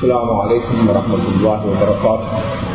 السلام عليكم ورحمة الله وبركاته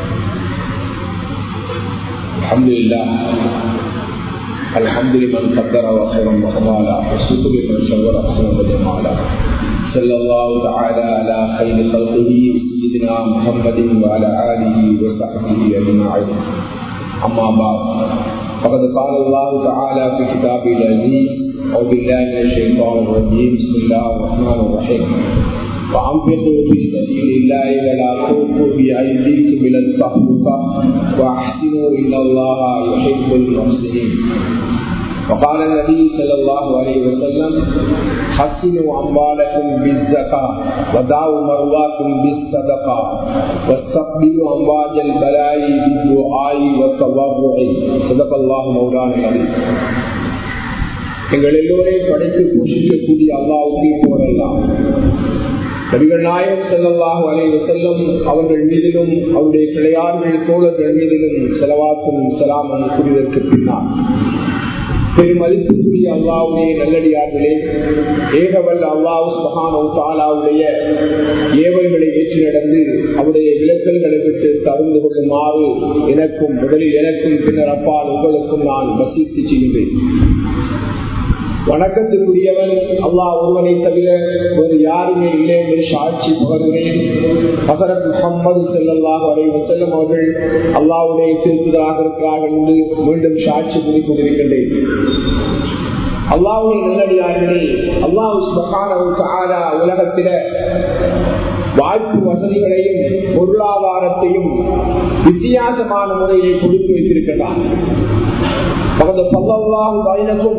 الحمد لله الحمد لمن قدر وخيرا وقبالا والشكر لمن شور حسنا وجمالا صلى الله تعالى على خير خلقه سيدنا محمد وعلى آله وصحبه أجمعين أما بعد فقد قال الله تعالى في كتابه العزيز أعوذ بالله من الشيطان الرجيم بسم الله الرحمن الرحيم وأنفقوا في سبيل الله ولا تلقوا بأيديكم إلى التهلكة وأحسنوا إن الله يحب المحسنين وقال النبي صلى الله عليه وسلم حسنوا أموالكم بالزكاة ودعوا مرواكم بالصدقة واستقبلوا أمواج البلاء بالدعاء والتضرع صدق الله مولانا العظيم எங்கள் எல்லோரையும் படைத்து போஷிக்கக்கூடிய அல்லாவுக்கே போரெல்லாம் நபிகள் நாயகம் செல்லல்லாஹு அலைவு செல்லும் அவர்கள் மீதிலும் அவருடைய கிளையார்கள் தோழர்கள் மீதிலும் செலவாக்கும் செலாமன் புரிவதற்கு பின்னால் பெருமதிப்புக்குரிய அல்லாவுடைய நல்லடியார்களே ஏகவல்ல அல்லாஹு மகானோ தாலாவுடைய ஏவல்களை ஏற்றி நடந்து அவருடைய விளக்கல்களை விட்டு தருந்து கொள்ளுமாறு எனக்கும் முதலில் எனக்கும் பின்னர் அப்பால் உங்களுக்கும் நான் வசித்து செய்கின்றேன் வணக்கத்துக்குரியவன் அல்லாஹ் ஒருவனை தவிர வேறு யாருமே இல்லை என்று சாட்சி பகர்கிறேன் ஹசரத் முகம்மது செல்லல்லாஹ் அலைவு செல்லும் அவர்கள் அல்லாவுடைய திருத்துதலாக இருக்கிறார்கள் என்று மீண்டும் சாட்சி கூறிக் கொண்டிருக்கின்றேன் அல்லாவுடைய நல்லடியார்களே அல்லாஹ் உலகத்தில வாய்ப்பு வசதிகளையும் பொருளாதாரத்தையும் வித்தியாசமான முறையை கொடுத்து வைத்திருக்கிறார் وقد صلى الله بينكم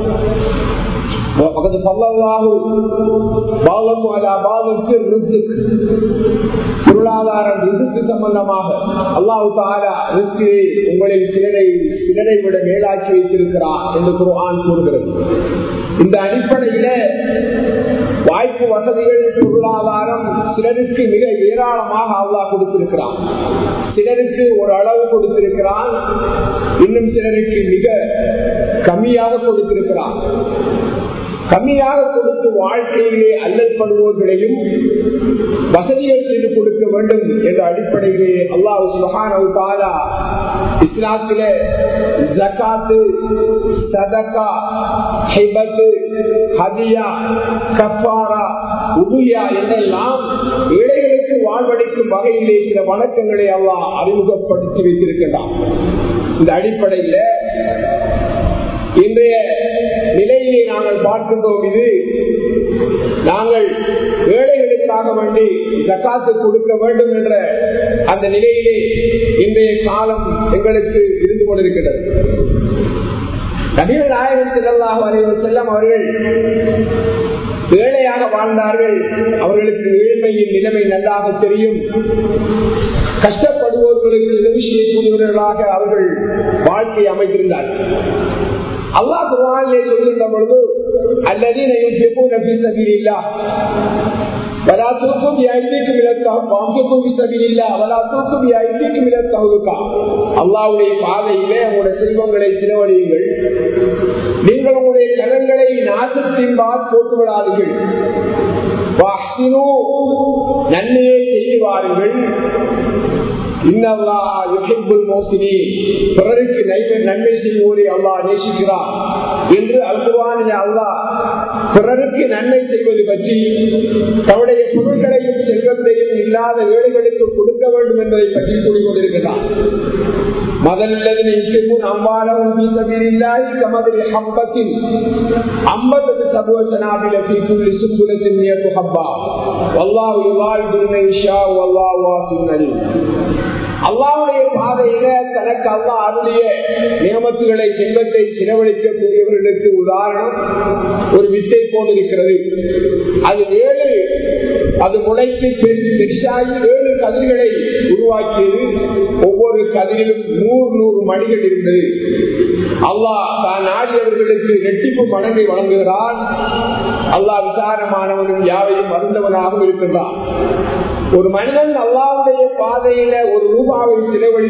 وقد صلى الله بعضكم على بعض في الرزق பொருளாதார ரிசுக்கு சம்பந்தமாக அல்லாஹு தாலா ரிஸ்கை உங்களில் சிலரை சிலரை விட மேலாக்கி வைத்திருக்கிறார் என்று குர்ஆன் கூறுகிறது இந்த அடிப்படையில வாய்ப்பு வசதிகள் பொருளாதாரம் சிலருக்கு மிக ஏராளமாக அல்லாஹ் கொடுத்திருக்கிறான் சிலருக்கு ஒரு அளவு கொடுத்திருக்கிறான் இன்னும் சிலருக்கு மிக கம்மியாக கொடுத்திருக்கிறான் கம்மியாக கொடுத்து வாழ்க்கையிலே அல்லற்படுவோர்களையும் வசதிகள் செய்து கொடுக்க வேண்டும் என்ற அடிப்படையிலே அல்லாஹு சுகானா இஸ்லாத்தில ஜக்காத்து சதகா ஹிபத்து ஹதியா கப்பாரா உபுயா என்றெல்லாம் ஏழைகளுக்கு வாழ்வடைக்கும் வகையிலே சில வழக்கங்களை அல்லாஹ் அறிமுகப்படுத்தி வைத்திருக்கிறான் இந்த அடிப்படையில இன்றைய நிலையிலே நாங்கள் பார்க்கின்றோம் இது நாங்கள் ஏழைகளுக்காக வேண்டி ஜக்காத்து கொடுக்க வேண்டும் என்ற அந்த நிலையிலே இன்றைய காலம் எங்களுக்கு இருந்து கொண்டிருக்கிறது நபிகள் நாயகம் செல்லல்லாக வரைவர் செல்லம் அவர்கள் ஏழையாக வாழ்ந்தார்கள் அவர்களுக்கு ஏழ்மையின் நிலைமை நன்றாக தெரியும் கஷ்டப்படுபவர்களுக்கு உதவி செய்யக்கூடியவர்களாக அவர்கள் வாழ்க்கை அமைத்திருந்தார்கள் அல்லாஹ் குரானிலே சொல்கின்ற பொழுது அல்லது ولا تلقوا بأيديكم إلى التهلكة وأنفقوا في سبيل الله ولا تلقوا بأيديكم إلى التهلكة அல்லாவுடைய பாதையிலே உங்களுடைய செல்வங்களை செலவழியுங்கள் நீங்கள் உங்களுடைய கலங்களை நாசத்தின் பால் போட்டு விடாதீர்கள் நன்மையை செய்வார்கள் பிறருக்கு நன்மை செய்வோரை அல்லா நேசிக்கிறார் என்று அல்குவானில் அல்லா பிறருக்கு நன்மை செய்வது பற்றி தன்னுடைய பொருட்களையும் செல்வத்தையும் இல்லாத ஏழைகளுக்கு கொடுக்க வேண்டும் என்பதை பற்றி கூறிக்கொண்டிருக்கிறார் முதல்லது அம்பாலும் கமதில் ஹப்பத்தில் ஐம்பது சபுவசனாபில ஃபீக்குள்ளி சுக்குலத்தின் நியத்து ஹப்பா வல்லாஹு யுவாரிதுன இஷா வல்லாஹு வாசின் அலீம் அல்லாவுடைய பாதையில தனக்கு அல்லா அருளிய நியமத்துகளை செல்வத்தை செலவழிக்கக்கூடியவர்களுக்கு உதாரணம் ஒரு வித்தை போன்றிருக்கிறது அது ஏழு அது முளைத்து பெருசாகி ஏழு கதிர்களை உருவாக்கியது ஒவ்வொரு கதிரிலும் நூறு நூறு மணிகள் இருந்தது அல்லாஹ் தான் நாடியவர்களுக்கு ரெட்டிப்பு மடங்கை வழங்குகிறான் அல்லாஹ் விசாரமானவனும் யாவையும் மருந்தவனாகவும் இருக்கின்றான் ஒரு மனிதன் அல்லாவுடைய பாதையில ஒரு ரூபாவை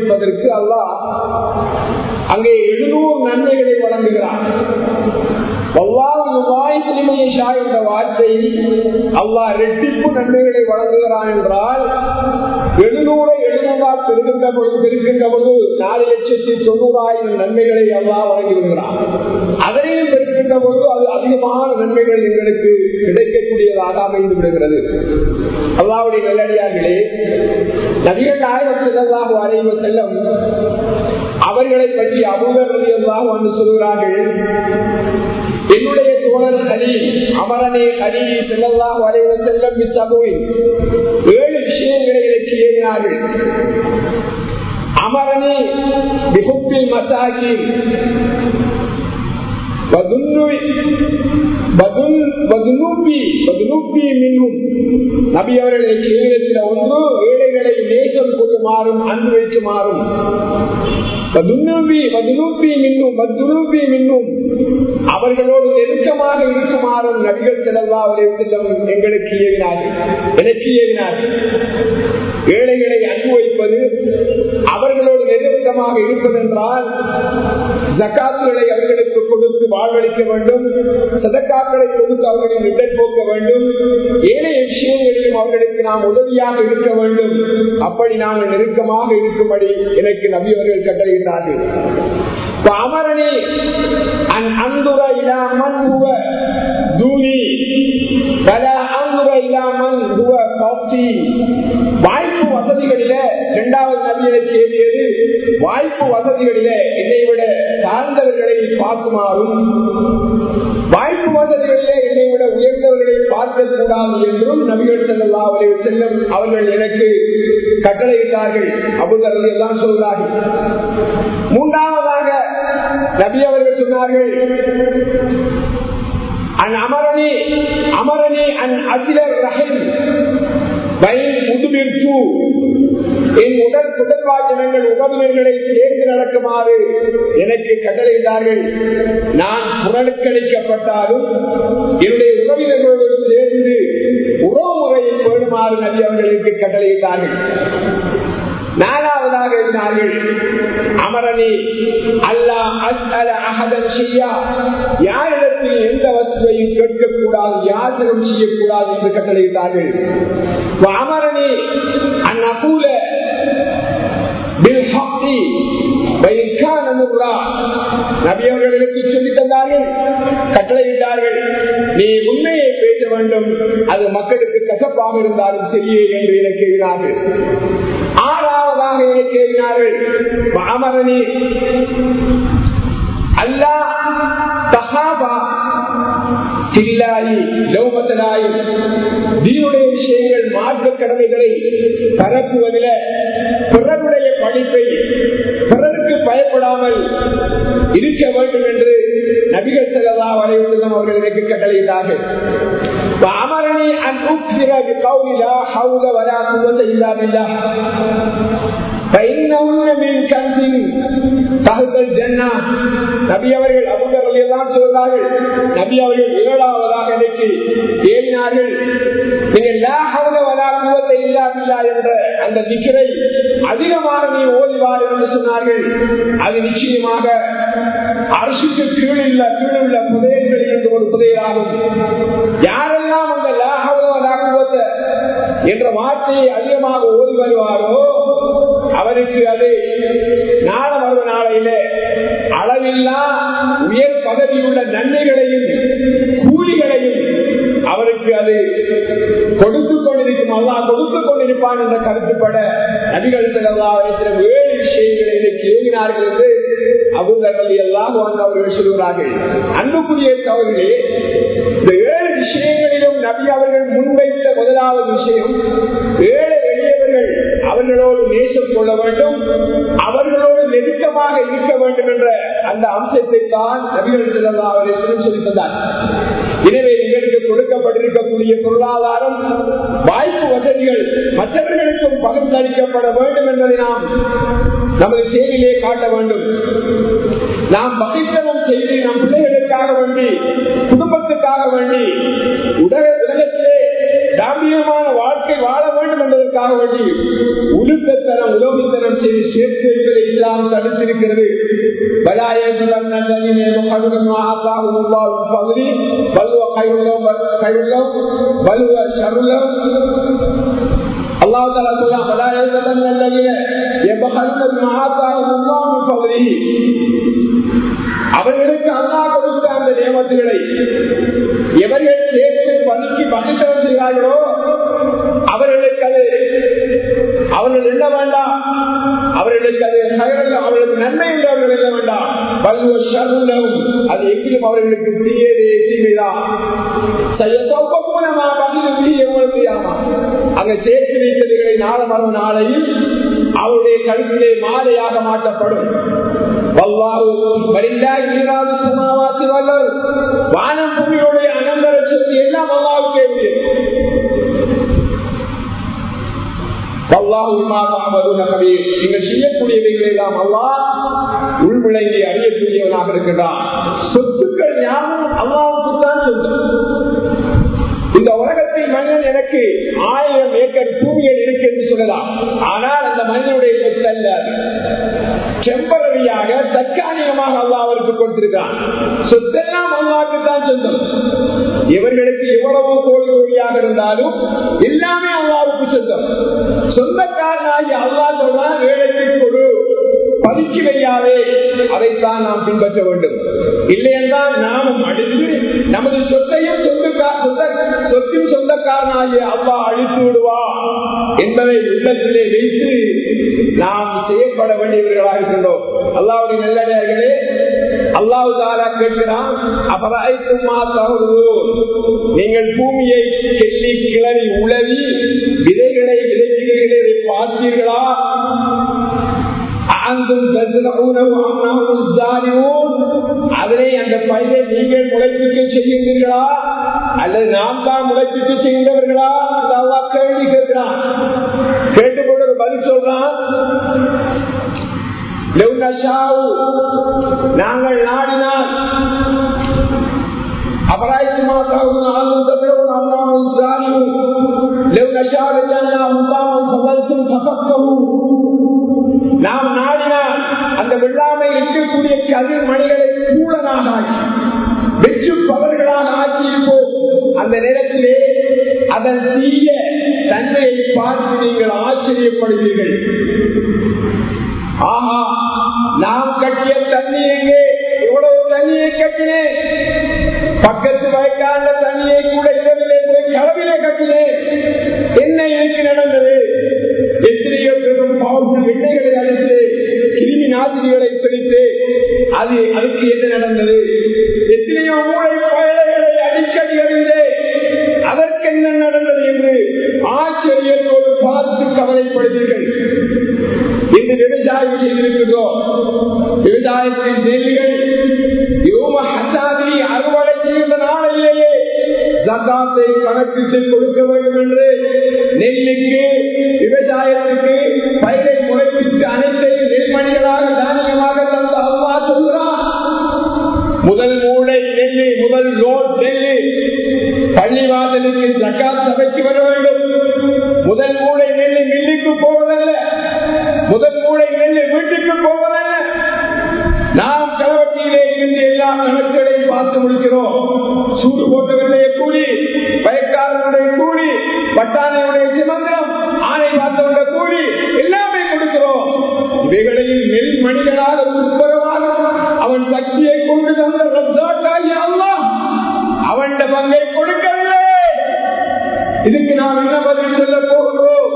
செலவழிப்பதற்கு அல்லாஹ் அங்கே எழுநூறு நன்மைகளை வழங்குகிறான் என்ற வார்த்தை அல்லாஹ் ரெட்டிப்பு நன்மைகளை வழங்குகிறான் என்றால் எழுநூறை எழுநூறால் பெருகின்ற பொழுது பெருகின்ற பொழுது நாலு லட்சத்தி தொண்ணூறாயிரம் நன்மைகளை அல்லாஹ் வழங்கி வருகிறான் அதனையும் பெருகின்ற பொழுது அது அதிகமான நன்மைகள் எங்களுக்கு கிடைக்கக்கூடியதாக அமைந்து விடுகிறது அல்லாவுடைய நல்லடியார்களே நதிகள் நாயகத்திலாக அறைவ செல்லம் அவர்களை பற்றி அபூதர்களாக வந்து சொல்கிறார்கள் என்னுடைய தோழர் ஹரி அமரனே ஹரி செல்லல்லாக வரைவ செல்லம் சபுவில் ஏழு விஷயங்களை எனக்கு ஏறினார்கள் அமரனே மிகுப்பில் மத்தாக்கி நபி அவர்களை செய்தத்தில் ஒன்று ஏழைகளை நேசம் கொள்ளுமாறும் அன்பு வைக்குமாறும் அவர்களோடு நெருக்கமாக இருக்குமாறும் நபிகள் செல்லா எங்களுக்கு ஏறினார்கள் எனக்கு ஏறினார்கள் ஏழைகளை அன்பு வைப்பது அவர்களோடு நெருக்கமாக இருப்பது என்றால் ஜக்காத்துகளை அவர்களுக்கு கொடுத்து வாழ்வழிக்க வேண்டும் சதக்காக்களை கொடுத்து அவர்களின் இடர் போக்க வேண்டும் ஏனைய விஷயங்களையும் அவர்களுக்கு நாம் உதவியாக இருக்க வேண்டும் அப்படி நாங்கள் நெருக்கமாக இருக்கும்படி எனக்கு நபி அவர்கள் கட்டளையிட்டார்கள் அமரணி அன் அன்புற இல்லாமல் தூணி பல அன்புற இல்லாமல் வாய்ப்பு வசதிகளில இரண்டாவது நபியை கேள்வியது வாய்ப்பு வசதிகளில என்னை விட சார்ந்தவர்களை பார்க்குமாறும் வாய்ப்பு வசதிகளிலே என்னை விட உயர்ந்தவர்களை பார்க்க கூடாது என்றும் நபிகள் செல்லல்லா அவரை செல்லும் அவர்கள் எனக்கு கட்டளையிட்டார்கள் அபுதர்கள் எல்லாம் சொல்றார்கள் மூன்றாவதாக நபி அவர்கள் சொன்னார்கள் அன் அமரணி அமரணி அன் அசிலர் ரஹிம் என் உடல் புகழ்வாச்சனங்கள் உறவினர்களை சேர்ந்து நடக்குமாறு எனக்கு கட்டளையிட்டார்கள் நான் புறக்கணிக்கப்பட்டாலும் என்னுடைய உறவினர்களோடு சேர்ந்து உறவு முறையை பேணுமாறு நபி அவர்களுக்கு கட்டளையிட்டார்கள் நாலாவதாக இருந்தார்கள் அமரணி அல்லா அஸ்அல அஹதன் செய்யா யாரிடத்தில் எந்த வசதியையும் கேட்கக்கூடாது யாசகம் செய்யக்கூடாது என்று கட்டளையிட்டார்கள் அமரணி அந்நகூல நபியவர்களுக்கு சொல்லி தந்தார்கள் கட்டளையிட்டார்கள் நீ உண்மையை பேச வேண்டும் அது மக்களுக்கு கசப்பாக இருந்தாலும் சரியே என்று எனக்கு எழுதினார்கள் ஆறாவதாக எனக்கு எழுதினார்கள் அமரணி அல்லா தகாபா தீனுடைய விஷயங்கள் மாற்று கடமைகளை பரப்புவதில் பிறருடைய படிப்பை பிறருக்கு பயப்படாமல் இருக்க வேண்டும் என்று நபிகள் செல்லா வரைவுள்ளம் அவர்கள் எனக்கு கட்டளையிட்டார்கள் அமரணி அன்பு கௌலிலா ஹவுல வரா குவத்தை இல்லாமில்லா நபி அவர்கள் அபுதர்கள் எல்லாம் சொல்றார்கள் நபி அவர்கள் ஏழாவதாக எனக்கு ஏறினார்கள் என்ற அந்த திக்கரை அதிகமாக நீ ஓதிவார் என்று சொன்னார்கள் அது நிச்சயமாக அரசுக்கு கீழுள்ள கீழுள்ள புதையல்கள் என்று ஒரு புதையலாகும் யாரெல்லாம் அந்த லாகவலாக்குவத்த என்ற வார்த்தையை அதிகமாக ஓதி வருவாரோ அவருக்கு அது நாள மறு நாளையில அளவில்லா உயர் பதவியுள்ள நன்மைகளையும் கூலிகளையும் அவருக்கு அது கொடுத்து கொண்டிருக்கும் அல்லா கொடுத்து கொண்டிருப்பான் என்ற கருத்துப்பட நபிகள் செல்லா ஏழு விஷயங்களை இன்னைக்கு எழுதினார்கள் என்று அபுதர்கள் எல்லாம் அவர்கள் சொல்கிறார்கள் அன்புக்குரிய தவறுகளே இந்த ஏழு விஷயங்களிலும் நபி அவர்கள் முன்வைத்த முதலாவது விஷயம் ஏழை எளியவர்கள் அவர்களோடு நேசம் கொள்ள வேண்டும் அவர்களோடு நெருக்கமாக இருக்க வேண்டும் என்ற அந்த அம்சத்தை தான் நபிகள் செல்லா அவர்கள் சொல்லி தந்தார் எனவே எங்களுக்கு கொடுக்கப்பட்டிருக்கக்கூடிய பொருளாதாரம் வாய்ப்பு வசதிகள் மற்றவர்களுக்கும் பகிர்ந்தளிக்கப்பட வேண்டும் என்பதை நாம் நமது சேவையிலே காட்ட வேண்டும் நாம் பகிர்ந்தனம் செய்து நம் பிள்ளைகளுக்காக வேண்டி குடும்பத்துக்காக வேண்டி உலக உலகத்திலே தாம்பியமான வாழ்க்கை வாழ வேண்டும் என்பதற்காக கொடுப்பதற்காக வேண்டி உளுத்தத்தனம் உலோகத்தனம் செய்து சேர்த்து வைப்பதை இஸ்லாம் தடுத்திருக்கிறது பலாயசுலம் நல்லதினே மகனுடன் ஆத்தாகும் உருவாகும் பகுதி வலுவ கையுள்ளம் கையுள்ளம் வலுவ சருளம் அல்லாஹ் தாலா சொல்லலாம் பலாயசுலம் நல்லதினே எபகனுடன் ஆத்தாகும் உருவாகும் பகுதி அவர்களுக்கு அல்லாஹ் கொடுத்த அந்த நியமத்துகளை எவர்கள் சேர்த்து பணிக்கு பகிர்ந்தம் செய்கிறார்களோ அவர்களுக்கு அது அவர்கள் என்ன வேண்டாம் அவர்களுக்கு அது அவர்களுக்கு நன்மை என்று அவர்கள் என்ன வேண்டாம் பல்வ சருளம் அது எங்கிலும் அவர்களுக்கு தீயதே தீமைதான் அங்க சேர்த்து வைத்ததுகளை நாள மரம் நாளையில் அவருடைய கழுத்திலே மாலையாக மாற்றப்படும் வானம் பூமியுடைய அனந்தர சக்தி எல்லாம் அல்லாவுக்கே நீங்கள் செய்யக்கூடியவைகள் எல்லாம் அல்லா உள்விளைவை அறியக்கூடியவனாக இருக்கின்றான் சொத்துக்கள் ஞானம் அல்லாவுக்கு தான் சொத்து இந்த உலகத்தில் மனிதன் எனக்கு ஆயிரம் ஏக்கர் பூமியில் இருக்கு என்று சொல்லலாம் ஆனால் அந்த மனிதனுடைய சொத்து அல்ல டெம்பரரியாக தற்காலிகமாக அல்லா அவருக்கு கொடுத்திருக்கிறான் சொத்தெல்லாம் அல்லாவுக்கு தான் சொந்தம் இவர்களுக்கு எவ்வளவு கோடி கோடியாக இருந்தாலும் எல்லாமே அல்லாவுக்கு சொந்தம் சொந்தக்காரனாகி அல்லா சொல்றான் வேலைக்கு கொடு பதுக்கி வையாதே அதைத்தான் நாம் பின்பற்ற வேண்டும் இல்லை என்றால் நாமும் அழித்து நமது சொத்தையும் சொத்தின் சொந்தக்காரனாகிய அவ்வா அழித்து விடுவா என்பதை உள்ளத்திலே வைத்து நாம் செய்யப்பட வேண்டியவர்களாக இருக்கின்றோம் அல்லாவுடைய நல்லடியார்களே அல்லாஹு தாலா கேட்கிறான் அபராய்த்துமா தவறு நீங்கள் பூமியை கெல்லி கிளறி உளவி விதைகளை விதைக்கிறீர்களே பார்த்தீர்களா அதனை அந்த பயிரை நீங்கள் முளைப்பிக்க செய்கின்றீர்களா அல்லது நாம் தான் முளைப்பிக்க செய்கின்றவர்களா அல்லா கேள்வி கேட்கிறான் கேட்டுக்கொண்டு ஒரு பதில் சொல்றான் நாங்கள் நாடினால் அபராய்த்துமா தகுந்த ஆளும் தமிழும் அம்மாவும் ஜாலியும் لو نشاء لجعلنا مقاما فظلتم تفكروا நாம் நாடினால் அந்த வெள்ளாமை இருக்கக்கூடிய கதிர் மணிகளை கூடனாக ஆக்கி வெற்று பவர்களாக ஆக்கியிருப்போம் அந்த நேரத்திலே அதன் தீய தன்மையை பார்த்து நீங்கள் ஆச்சரியப்படுவீர்கள் ஆஹா நாம் கட்டிய தண்ணி எங்கே எவ்வளவு தண்ணியை கட்டினேன் பக்கத்து வயக்கான தண்ணியை கூட இரவிலே போய் களவிலே கட்டினேன் என்ன எனக்கு நடந்தது எத்தனையோ பெரும் பவர்ஃபுல் வெண்ணைகளை அழித்து கிருமி நாசினிகளை தெளித்து அது அதுக்கு என்ன நடந்தது எத்தனையோ மூளை பயலைகளை அடிக்கடி அறிந்து அதற்கு என்ன நடந்தது என்று ஆச்சரியத்தோடு பார்த்து கவலைப்படுவீர்கள் இன்று விவசாயம் செய்திருக்கிறோம் விவசாயத்தின் நெல்கள் யோம ஹசாதி அறுவடை செய்கின்ற நாளிலேயே ஜக்காத்தை கணக்கிட்டு கொடுக்க வேண்டும் என்று நெல்லுக்கு விவசாயத்துக்கு பயிரை முளைப்பித்து அனைத்தையும் நெல்மணிகளாக தானியமாக தந்த அவ்வா சொல்கிறார் முதல் மூளை நெல்லு முதல் ரோட் நெல்லு பள்ளிவாசலுக்கு ஜக்காத் சபைக்கு வர வேண்டும் முதல் மூளை நெல்லு மில்லுக்கு போவதல்ல முதல் மூளை நெல்லு வீட்டுக்கு போவதல்ல நாம் களவட்டியிலே இருந்து எல்லா கணக்குகளையும் பார்த்து முடிக்கிறோம் சூடு போட்டவருடைய கூலி பயக்காரனுடைய கூலி பட்டானையுடைய சிமந்திரம் ஆணை பார்த்தவருடைய கூலி எல்லாமே கொடுக்கிறோம் இவைகளையும் நெல் மனிதனாக உட்புறமாக அவன் சக்தியை கொண்டு தந்த ரத்தாக்காகி அல்லா அவன் பங்கை கொடுக்கவில்லை இதுக்கு நாம் என்ன பதில் சொல்ல போகிறோம்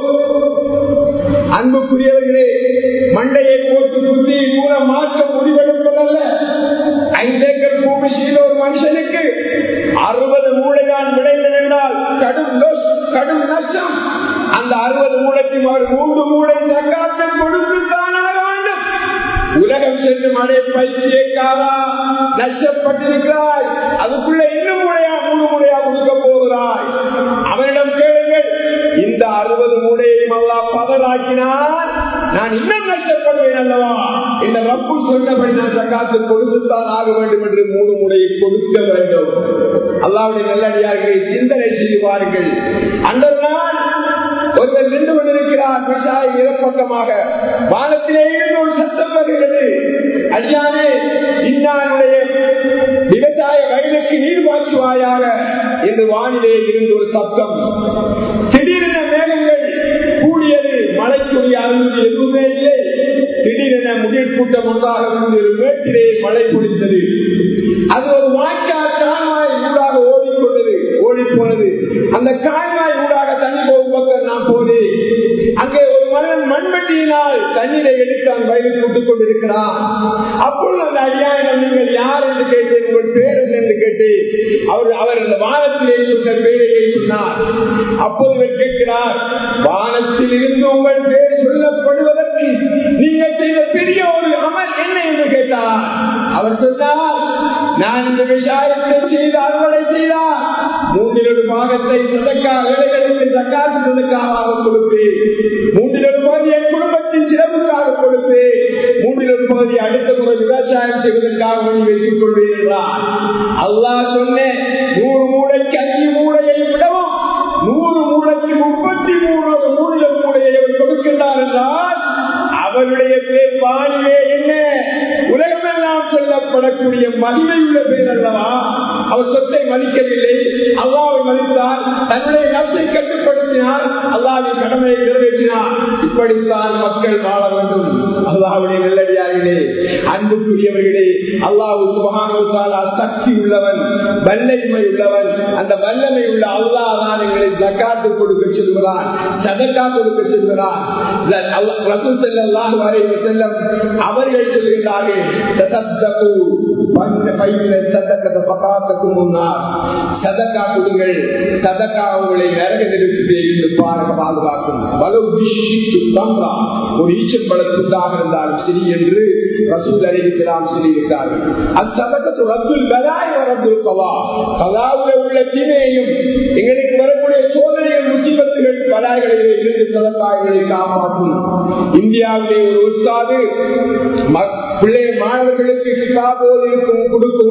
அன்புக்குரியவர்களே மண்டையை போட்டு குத்தி மூலம் மாற்ற முடிவெடுப்பதல்ல ஐந்தேக்கர் பூமி செய்த ஒரு மனுஷனுக்கு அறுபது மூளைதான் விளைந்தது என்றால் கடும் கடும் நஷ்டம் அந்த அறுபது மூளைக்கும் அவர் மூன்று மூளை சங்காத்தை கொடுத்துத்தான் வேண்டும் உலகம் சென்று மழை பைத்தியக்காரா நஷ்டப்பட்டிருக்கிறாய் அதுக்குள்ள இன்னும் முறையா மூணு முறையா கொடுக்க போகிறாய் அவனிடம் கேளுங்கள் இந்த அறுபது மூடையையும் அல்லா பதலாக்கினால் நான் இன்னும் நஷ்டப்படுவேன் அல்லவா இந்த ரப்பு சொன்னபடி நான் சக்காத்து கொடுத்துத்தான் ஆக வேண்டும் என்று மூணு முறையை கொடுக்க வேண்டும் அல்லாவுடைய நல்லடியார்களை சிந்தனை செய்வார்கள் அந்த நாள் ஒருவர் நின்று கொண்டு வருகிறார் விவசாயி இடப்பக்கமாக வானத்திலே இருந்து ஒரு சத்தம் வருகிறது அடியானே இன்னாருடைய விவசாய வயலுக்கு நீர் பாய்ச்சுவாயாக என்று வானிலே இருந்து ஒரு சத்தம் திடீரென மேகங்கள் கூடியது மழைக்குரிய அருள் எதுவுமே இல்லை திடீரென முகில் கூட்டம் ஒன்றாக கூடிய மேட்டிலே மழை பொழிந்தது அது ஒரு வாய்க்கால் கால்வாய் ஊடாக ஓடிக்கொண்டது ஓடிப்போனது அந்த கால்வாய் ஊடாக தண்ணி போகும் பக்கம் நான் போனேன் அங்கே ஒரு மனிதன் மண்வெட்டியினால் தண்ணீரை எடுத்து அந்த வயலில் விட்டுக் கொண்டிருக்கிறான் அப்பொழுது அந்த அடியாயிடம் நீங்கள் யார் என்று கேட்டேன் உங்கள் பேர் என்ன என்று கேட்டேன் அவர் அவர் அந்த வானத்திலே சொன்ன பேரையை சொன்னார் அப்போது இவர் கேட்கிறார் வானத்தில் இருந்து உங்கள் பேர் சொல்லப்படுவதற்கு நீங்கள் செய்த பெரிய ஒரு அமல் என்ன என்று கேட்டார் அவர் சொன்னார் நான் இந்த விஷயத்தை செய்த அறுவடை செய்தார் மூன்றில் ஒரு பாகத்தை சதக்கா ஏழைகளுக்கு தக்காத்து சதக்காவாக கொடுப்பேன் மூன்றில் ஒரு பகுதி என் குடும்பத்தின் சிறப்புக்காக கொடுப்பேன் மூன்றில் ஒரு பகுதி அடுத்த முறை விவசாயம் செய்வதற்காக வழி வைத்துக் கொள்வேன் என்றார் அல்லாஹ் சொன்னேன் நூறு மூளைக்கு அஞ்சு மூளையை விடவும் நூறு மூளைக்கு முப்பத்தி மூணு மூணு மூளையை அவர் கொடுக்கின்றார் என்றால் அவருடைய பேர் வாணியே என்ன உலகமெல்லாம் சொல்லப்படக்கூடிய மகிமை உள்ள பேர் அல்லவா அவர் சொத்தை மதிக்கவில்லை அல்லாவை மதித்தார் தன்னுடைய நப்சை கட்டுப்படுத்தினார் அல்லாவின் கடமையை நிறைவேற்றினார் இப்படித்தான் மக்கள் வாழ வேண்டும் அல்லாவுடைய நல்லடியார்களே அன்புக்குரியவர்களே அல்லாஹு சுபகானோசால் சக்தி உள்ளவன் வல்லமை உள்ளவன் அந்த வல்லமை உள்ள அல்லாஹ் தான் எங்களை ஜக்காத்து கொடுக்க சொல்கிறான் சதக்கா கொடுக்க சொல்கிறான் ரசூல் செல்லாம் செல்லம் அவர்கள் சொல்கின்றார்கள் தசத்தகு பக்காத்துக்கு முன்னால் சதக்கா கொடுங்கள் சதக்கா உங்களை நரக நெருப்பிலே இருந்து பாருங்க பாதுகாக்கும் ஒரு ஈச்சப்பட துண்டாக இருந்தாலும் சரி என்று ரசூல் அறிவிக்கலாம் சொல்லியிருக்கிறார்கள் அச்சதக்கத்து ரத்துல் பலாய் வரத்துல் கவா கலாவுல உள்ள தீமையையும் எங்களுக்கு வரக்கூடிய சோதனைகள் முசிபத்துகள் பலாய்களிலே இருந்து சதக்காய்களை காப்பாற்றும் இந்தியாவிலே ஒரு உஸ்தாது பிள்ளை மாணவர்களுக்கு கிதாபோதிக்கும் கொடுக்கும்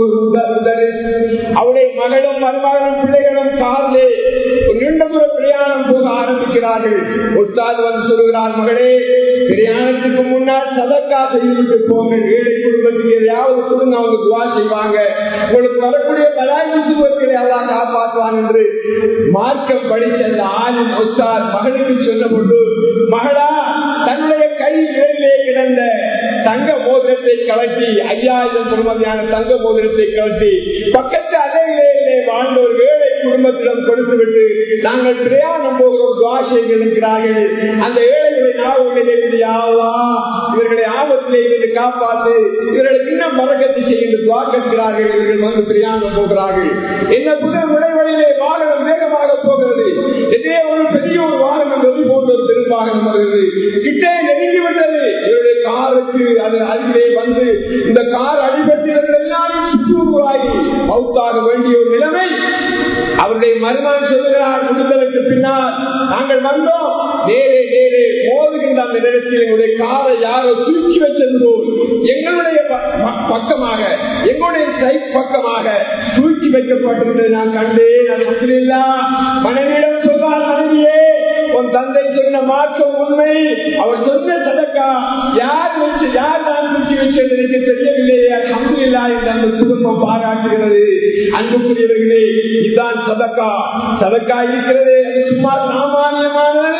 அவருடைய மகளும் மருமகளும் பிள்ளைகளும் காரிலே நீண்ட தூர பிரயாணம் போக ஆரம்பிக்கிறார்கள் உஸ்தாது வந்து சொல்கிறார் மகளே பிரயாணத்துக்கு முன்னால் சதக்கா செய்துவிட்டு போங்க ஏழை குடும்பத்துக்கு எதையாவது கொடுங்க அவங்க துவா செய்வாங்க உங்களுக்கு வரக்கூடிய பலாய் முசுவர்களை எல்லாம் காப்பாற்றுவான் என்று மார்க்கம் படித்த அந்த ஆளின் உஸ்தாத் மகனுக்கு சொன்ன கொண்டு மகளா தன்னுடைய கை விரலிலே கிடந்த தங்க மோதிரத்தை கலட்டி ஐயாயிரம் பெருமதியான தங்க மோதிரத்தை கலட்டி பக்கத்து அலையிலே வாழ்ந்த ஒரு ஏழை குடும்பத்திடம் கொடுத்துவிட்டு நாங்கள் பிரயாணம் போகிறோம் துவாசை இருக்கிறார்கள் அந்த ஏழைகளை நாவுகளிலேயாவா இவர்களை ஆபத்திலே இருந்து காப்பாற்று இவர்களுக்கு இன்னும் மரக்கத்தை செய்கின்ற துவா கேட்கிறார்கள் இவர்கள் வந்து பிரயாணம் போகிறார்கள் என்ன புதல் விளைவழியிலே வாகனம் வேகமாக போகிறது இதே ஒரு பெரிய ஒரு வாகனம் வெறி போன்ற ஒரு பெரும்பாகனம் வருகிறது கிட்டே நெருங்கி விட்டது இவருடைய காருக்கு அது அருகிலே வந்து இந்த கார் அடிபட்டவர்கள் எல்லாரும் சுற்றுவாகி மவுத்தாக வேண்டிய ஒரு நிலைமை அவருடைய மருமகன் சொல்லுகிறார் முடிந்ததற்கு பின்னால் நாங்கள் வந்தோம் நேரே நேரே மோதுகின்ற அந்த நேரத்தில் எங்களுடைய காரை யாரோ தூக்கி வச்சதோ எங்களுடைய பக்கமாக எங்களுடைய சைட் பக்கமாக தூக்கி வைக்கப்பட்டிருந்ததை நான் கண்டேன் அது மனைவியிடம் சொல்வார் மனைவியே உன் தந்தை சொன்ன மாற்றம் உண்மை அவர் சொன்ன சதக்கா யார் வச்சு யார் நான் தூக்கி வச்சது எனக்கு தெரியவில்லையே அல்ஹம்துலில்லா என்று அந்த குடும்பம் பாராட்டுகிறது அன்புக்குரியவர்களே இதுதான் சதக்கா சதக்கா இருக்கிறது அது சும்மா சாமானியமானதல்ல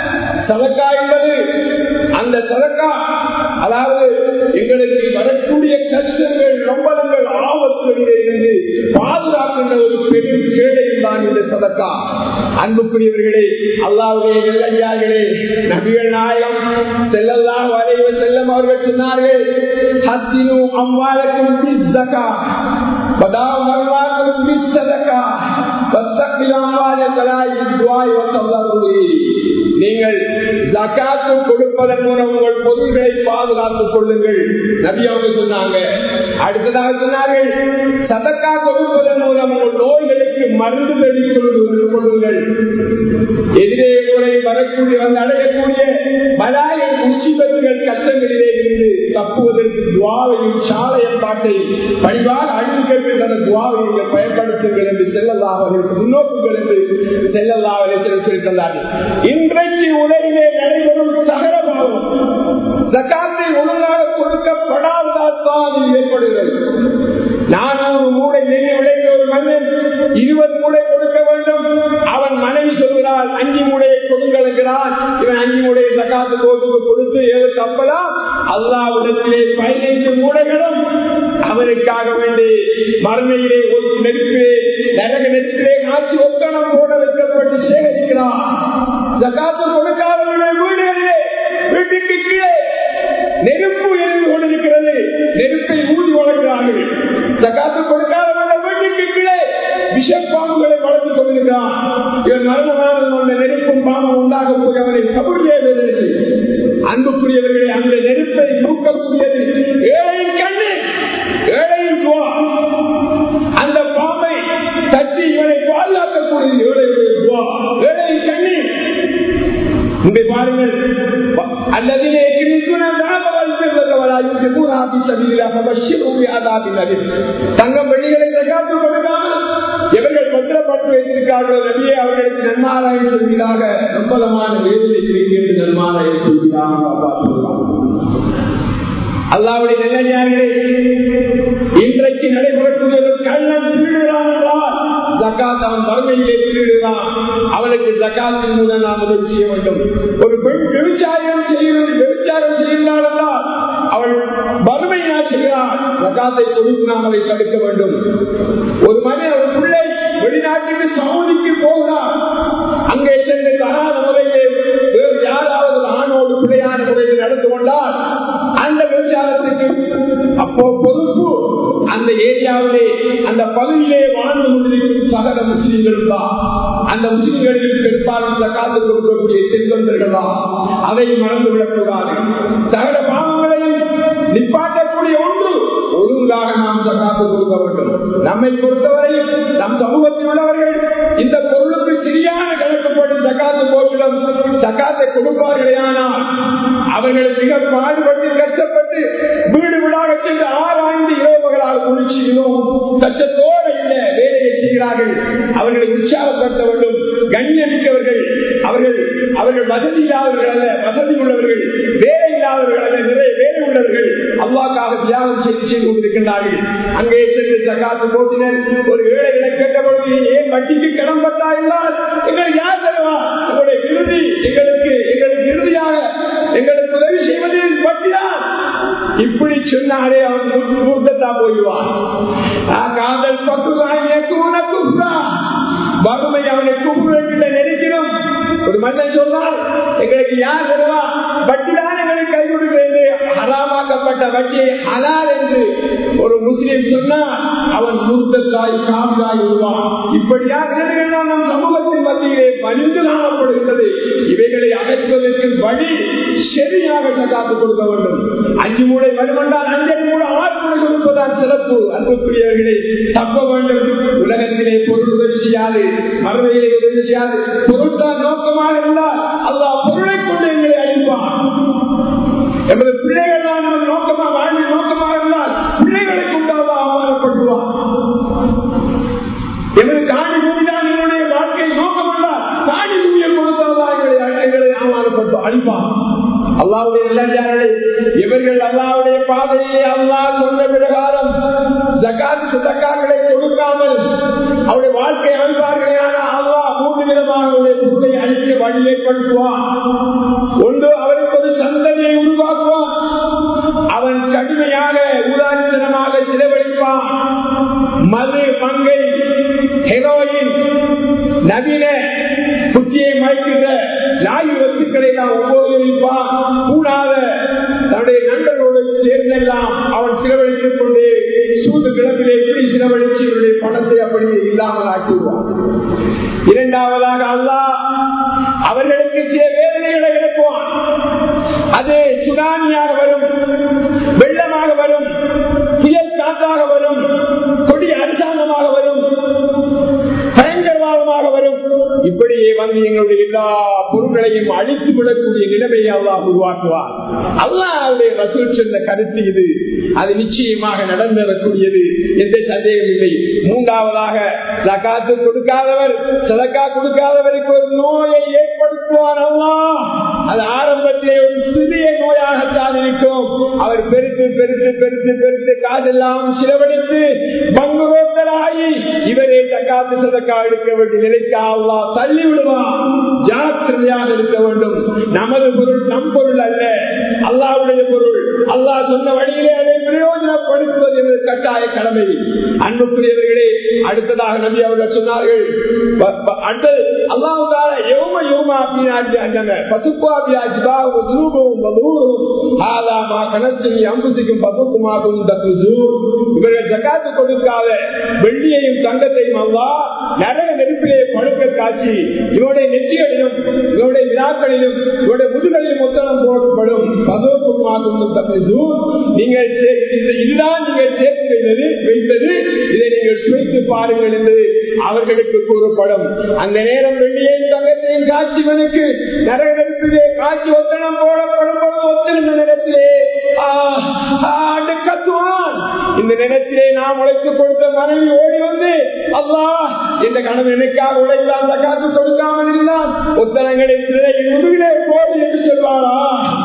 சதக்கா என்பது அந்த சதக்கா அதாவது எங்களுக்கு வரக்கூடிய கஷ்டங்கள் நம்பலங்கள் ஆபத்துகளிலே இருந்து பாதுகாக்கின்ற ஒரு பெரும் கேடையும் தான் இந்த சதக்கா அன்புக்குரியவர்களே அல்லாவுடைய நல்லடியார்களே நபிகள் நாயகம் செல்லல்லாம் வரைவ செல்லம் அவர்கள் சொன்னார்கள் ஹத்தினு அம்மாளுக்கும் பிஸ்தகா பதா மர்வாக்கும் பிஸ்தகா நீங்கள் ஜக்காத்து கொடுப்பதன் மூலம் உங்கள் பொருள்களை பாதுகாத்துக் கொள்ளுங்கள் நபி அவங்க சொன்னாங்க அடுத்ததாக சொன்னார்கள் சதக்கா கொடுப்பதன் மூலம் உங்கள் நோய்களுக்கு மருந்து தெளித்துக் கொள்ளுங்கள் எதிரே உங்களை வரக்கூடிய வந்து அடையக்கூடிய பலாய முசிபத்துகள் கஷ்டங்களிலே இருந்து தப்புவதற்கு துவாவையும் சாலையம் பாட்டை பணிவாக அழிவுகள் அந்த துவாவை நீங்கள் பயன்படுத்துங்கள் என்று செல்லல்லாவர்களுக்கு முன்னோக்குங்கள் என்று செல்லல்லாவர்கள் சொல்லித்தந்தார்கள் இன்றைக்கு உலகிலே நடைபெறும் ஜக்காத்தை ஒழுங்காக கொடுக்கப்படாததால் தான் இது ஏற்படுகிறது நானூறு மூளை நெல் விளைந்த ஒரு மன்னன் இருபது மூளை கொடுக்க வேண்டும் அவன் மனைவி சொல்கிறாள் அஞ்சு மூடையை கொடுங்கிறான் இவன் அஞ்சு மூடையை ஜக்காத்து கோத்துக்கு கொடுத்து ஏதோ தப்பலாம் அல்லாவிடத்திலே பதினைந்து மூடைகளும் அவருக்காக வேண்டி மறுமையிலே ஒரு நெருப்பிலே நரக நெருப்பிலே காட்சி ஒக்கணம் போட வைக்கப்பட்டு சேகரிக்கிறான் ஜக்காத்து கொடுக்காதவர்கள் வீடுகளிலே வீட்டுக்கு கீழே நெருப்பு எரிந்து கொண்டிருக்கிறது நெருப்பை ஊதி வளர்க்கிறார்கள் ஜக்காத்து கொடுக்காதவர்கள் வீட்டுக்கு கீழே விஷப்பாம்புகளை வளர்த்து கொண்டிருக்கிறான் இவன் மரணமான அந்த நெருப்பும் பாம்பும் உண்டாக போய் அவரை கபடியே வேதனை அன்புக்குரியவர்களை அந்த நெருப்பை தூக்கக்கூடியது ஏழையின் கண்ணு ஏழையின் துவா அந்த பாம்பை தட்டி இவனை பாதுகாக்கக்கூடியது ஏழையுடைய துவா ஏழையின் கண்ணு இங்கே பாருங்கள் الذين يكنزون الذهب والفضة ولا ينفقونها في سبيل الله فبشرهم بعذاب أليم தங்கம் வெள்ளிகளை ஜகாத்து கொடுக்காமல் எவர்கள் பத்திரப்பட்டு வைத்திருக்கார்களோ நபியே அவர்களுக்கு நன்மாராயம் சொல்கிறாக நம்பலமான வேதனை என்று நன்மாராயம் சொல்கிறாங்க அல்லாவுடைய நிலையார்களே இன்றைக்கு நடைபெறக்கூடிய ஒரு கள்ளன் திருடுகிறான் என்றால் ஜக்காத் அவன் வறுமையிலே திருடுகிறான் அவனுக்கு ஜக்காத்தின் மூலம் நாம் உதவி செய்ய வேண்டும் ஒரு பெண் விபச்சாரம் செய்கிறது விபச்சாரம் செய்கிறாள் என்றால் அவள் வறுமையா செய்கிறாள் ஜக்காத்தை கொடுத்து நாம் அதை தடுக்க வேண்டும் ஒரு மனித ஒரு பிள்ளை வெளிநாட்டுக்கு சவுதிக்கு போகிறார் அங்கே சென்று தராத முறையிலே வேறு யாராவது ஆணோடு பிள்ளையான முறையில் நடந்து கொண்டால் அந்த விபச்சாரத்துக்கு அப்போ பொறுப்பு அந்த ஏரியாவிலே அந்த பகுதியிலே வாழ்ந்து கொண்டிருக்கும் சகல முஸ்லீம்கள் தான் அந்த முஸ்லீம்களில் பெரும்பாலும் காத்து கொடுக்கக்கூடிய செல்வந்தர்கள் தான் அதை மறந்துவிடக் கூடாது சகல பாவங்களையும் நிப்பாட்டக்கூடிய ஒன்று ஒழுங்காக நாம் சகாத்து கொடுக்க வேண்டும் நம்மை பொறுத்தவரையில் நம் சமூகத்தில் உள்ளவர்கள் இந்த பொருளுக்கு சரியான கணக்கப்பட்டு சக்காத்து போக்கிடம் சக்காத்தை கொடுப்பார்களே ஆனால் அவர்கள் மிக பாடுபட்டு கஷ்டப்பட்டு வீடு வீடாக சென்று ஆராய்ந்து இரவுகளால் குளிச்சிலும் கஷ்டத்தோடு இல்ல வேலையை செய்கிறார்கள் அவர்களை உற்சாகப்படுத்த வேண்டும் கண்ணியமிக்கவர்கள் அவர்கள் அவர்கள் வசதி இல்லாதவர்கள் அல்ல வசதி உள்ளவர்கள் வேலை இல்லாதவர்கள் அல்ல நிறைய வேலை உள்ளவர்கள் அவ்வாக்காக தியாகம் செய்து செய்து கொண்டிருக்கின்றார்கள் அங்கே சென்று சகாத்து போட்டினர் ஒரு ஏழைகளை கேட்டபொழுது ஏன் வட்டிக்கு கடன் பட்டா என்றால் எங்களுக்கு யார் தருவா உங்களுடைய இறுதி எங்களுக்கு எங்களுக்கு இறுதியாக எங்களுக்கு உதவி செய்வது வட்டிதான் இப்படி சொன்னாலே அவன் மூர்த்தத்தா போயிடுவான் காதல் பக்குதான் வறுமை அவனை கூப்பிடுகிட்ட நெருக்கிடும் ஒரு மன்னன் சொன்னால் எங்களுக்கு யார் தருவா வட்டிதான் எங்களுக்கு கை கொடுக்கிறது ஹராமாக்கப்பட்ட வட்டியை ஹலால் என்று ஒரு முஸ்லீம் சொன்னால் அவன் மூர்த்தத்தாய் காமிலாய் விடுவான் இப்படியாக நம் சமூகத்தின் மத்தியிலே பணிந்து காணப்படுகிறது இவைகளை அகற்றுவதற்கு வழி சரியாக சகாத்து கொடுக்க வேண்டும் அஞ்சு மூளை வருமென்றால் அஞ்சல் மூளை ஆறு மூளை கொடுப்பதால் சிறப்பு அன்புக்குரியவர்களை தப்ப வேண்டும் உலகத்திலே பொருள் உதவி செய்யாது மறுமையிலே உதவி செய்யாது பொருட்தான் நோக்கமாக இருந்தால் அல்லா பொருளை கொண்டு எங்களை அழிப்பான் எமது பிள்ளைகள் தான் நமது நோக்கமா வாழ்ந்த நோக்கமாக இருந்தால் பிள்ளைகளை கொண்டாவது அவமானப்படுவான் எமது காணி பூமிதான் என்னுடைய வாழ்க்கை நோக்கம் என்றால் காணி பூமியை கொடுத்தாதா எங்களை எங்களை அவமானப்பட்டு அழிப்பான் அல்லாவுடைய இளைஞர்களே இவர்கள் அல்லாவுடைய பாதையிலே அல்லா சொன்ன பிரகாரம் ஜக்காத்து சக்காக்களை கொடுக்காமல் அவருடைய வாழ்க்கை அமைப்பார்களே அல்லா மூன்று விதமாக அவருடைய பொருளை அழிக்க வழி ஏற்படுத்துவான் ஒன்று அவருக்கு ஒரு சந்ததியை உருவாக்குவான் அவன் கடுமையாக உதாரணமாக செலவழிப்பான் மது மங்கை ஹெரோயின் நவீன புத்தியை மயக்கின்ற லாயு வத்துக்களை எல்லாம் உபயோகிப்பான் கூடாத தன்னுடைய நண்பர்களோடு சேர்ந்தெல்லாம் அவன் செலவழித்துக் கொண்டு சூது கிழக்கிலே எப்படி செலவழிச்சு இவருடைய பணத்தை அப்படி இல்லாமல் ஆக்கிடுவான் இரண்டாவதாக அல்லாஹ் அவர்களுக்கு சில வேதனைகளை இழப்புவான் அது சுனாமியாக வரும் வெள்ளமாக வரும் புயல் காற்றாக வரும் கொடிய அரசாங்கமாக வரும் பயங்கரவாதமாக வரும் இப்படியே வந்து எங்களுடைய எல்லா பொருட்களையும் அழித்து விடக்கூடிய நிலைமையை அல்லாஹ் உருவாக்குவார் அல்லாவுடைய ரசூல் சொன்ன கருத்து இது அது நிச்சயமாக நடந்தக்கூடியது எந்த சந்தேகம் இல்லை மூன்றாவதாக ஜகாத்து கொடுக்காதவர் சதக்கா கொடுக்காதவருக்கு ஒரு நோயை ஏற்படுத்துவார் அல்லா அது ஆரம்பத்திலே ஒரு சிறிய நோயாகத்தான் பெருத்து பெருத்து காதெல்லாம் செலவழித்து பங்குரோத்தராகி இவரே தக்காத்து சதக்கா எடுக்க வேண்டிய நிலைக்கு அல்லா தள்ளி விடுவான் ஜாக்கிரதையாக இருக்க வேண்டும் நமது பொருள் நம் பொருள் அல்ல அல்லாவுடைய பொருள் அல்லாஹ் சொன்ன வழியிலே அதை பிரயோஜனப்படுத்துவது என்பது கட்டாய கடமை அன்புக்குரியவர்களே அடுத்ததாக நம்பி அவர்கள் சொன்னார்கள் அடுத்தது அல்லாஹால எவ்வளவு யோமா அப்படின்னாங்க பசுப்பாபியா ஜிபாவும் துரூபவும் வலூரும் ஆதாமா கணத்தின் அம்புசிக்கும் பசுக்குமாகவும் தக்குசு இவர்கள் ஜக்காத்து கொடுக்காத வெள்ளியையும் தங்கத்தையும் அல்லா நரக நெருப்பிலே படுக்க காட்சி இவருடைய நெற்றிகளிலும் இவருடைய விழாக்களிலும் இவருடைய முதுகளிலும் ஒத்தனம் போடப்படும் பசுக்குமாகவும் தக்குசு நீங்கள் இதுதான் நீங்கள் சேர்த்து வைத்தது வைத்தது இதை நீங்கள் சுவைத்து பாருங்கள் என்று அவர்களுக்கு கூறப்படும் அந்த நேரம் வெள்ளியையும் தங்கத்தையும் காட்சிவனுக்கு நரக நெருப்பிலே காட்சி ஒத்தனம் போடப்படும் பொழுது ஒத்திருந்த நேரத்திலே கத்துவான் இந்த நேரத்திலே நாம் உழைத்து கொடுத்த மனைவி ஓடி வந்து அல்லா இந்த கணவன் எனக்காக உழைத்தான் அந்த காத்து கொடுக்காமல் இருந்தான் ஒத்தனங்களை முதுகிலே போடு என்று சொல்வாரா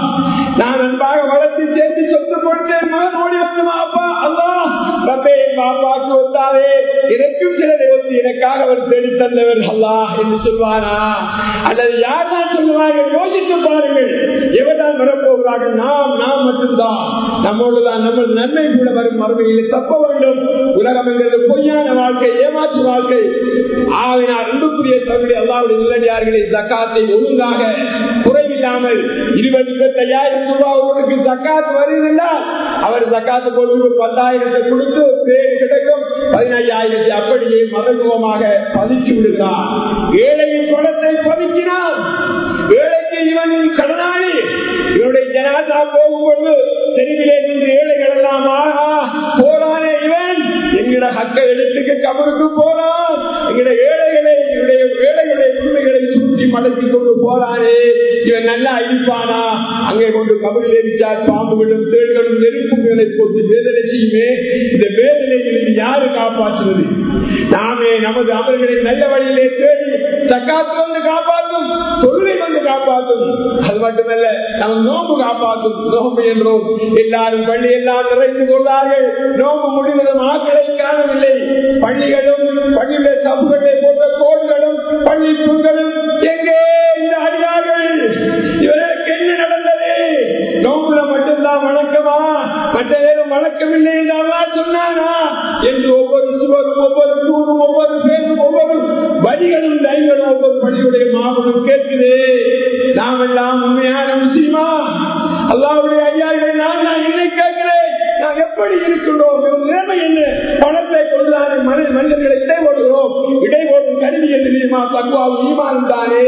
நான் அன்பாக வளர்த்து சேர்த்து சொத்து கொடுத்தேன் மகன் ஓடி வந்து மாப்பா அல்லா ரப்பே பாப்பாக்கு வந்தாரே எனக்கும் சில தெய்வத்து எனக்காக அவர் தேடி தந்தவர் அல்லா என்று சொல்வாரா அல்லது யார் தான் சொல்லுவார்கள் யோசித்து பாருங்கள் எவர்தான் வரப்போகிறார்கள் நாம் நாம் மட்டும்தான் நம்மோடு தான் நம்ம நன்மை கூட வரும் மறுமையில் தப்ப வேண்டும் உலகம் என்கிறது பொய்யான வாழ்க்கை ஏமாற்று வாழ்க்கை ஆவினார் அன்புக்குரிய தகுதி அல்லாவுடைய நிலடியார்களை ஜக்காத்தை ஒழுங்காக குறைவில்லாமல் இருபது இருபத்தி ஐயாயிரம் ரூபாய் ஒருவருக்கு ஜக்காத்து வருகிறார் அவர் ஜக்காத்து கொண்டு பத்தாயிரத்தை கொடுத்து பேர் கிடைக்கும் பதினையாயிரத்தை அப்படியே மறைமுகமாக பதுக்கி விடுகிறார் ஏழையின் பணத்தை பதுக்கினார் ஏழைக்கு இவனின் கடனாளி இவனுடைய ஜனாதா போகும்போது தெருவிலே நின்று ஏழைகள் எல்லாம் ஆகா போறானே இவன் எங்கட ஹக்க எழுத்துக்கு கபருக்கு போறான் எங்கட ஏழைகளை இவருடைய ஏழைகளுடைய உரிமைகளை சுற்றி மடக்கி கொண்டு போறானே இவன் நல்லா அழிப்பானா அங்கே கொண்டு கபரிலே விச்சா பாம்புகளும் தேள்களும் நெருப்புகளை போட்டு வேதனை செய்யுமே இந்த வேதனைகளுக்கு யாரு காப்பாற்றுவது நாமே நமது அவர்களை நல்ல வழியிலே தேடி தக்காத்து வந்து காப்பாற்றும் தொழுகை வந்து காப்பாற்றும் அது மட்டுமல்ல நம்ம நோம்பு காப்பாற்றும் நோம்பு என்றோம் எல்லாரும் பள்ளி எல்லாம் நிறைந்து கொண்டார்கள் நோம்பு முடிவதும் ஆக்களை காணவில்லை பள்ளிகளும் பள்ளியுடைய சபுகளை போட்ட கோடுகளும் பள்ளி புண்களும் எங்கே இந்த அடியார்கள் இவருக்கு என்ன நடந்தது நோம்புல மட்டும்தான் வணக்கமா மற்ற நேரம் வணக்கமில்லை என்று சொன்னானா என்று ஒவ்வொரு சுவரும் ஒவ்வொரு தூணும் ஒவ்வொரு பேரும் ஒவ்வொரு வழிகளும் லைகளும் ஒவ்வொரு பள்ளியுடைய மாபனம் கேட்குது நாம் எல்லாம் உண்மையான முஸ்லிமா அல்லாவுடைய ஐயார்கள் நான் நான் என்ன கேட்கிறேன் நான் எப்படி இருக்கின்றோம் நிலைமை என்ன பணத்தை கொண்டுதானே மனித மனிதர்களை இடை ஓடுகிறோம் இடை ஓடும் கருவி என்று தெரியுமா தக்குவாவும் ஈமானும் தானே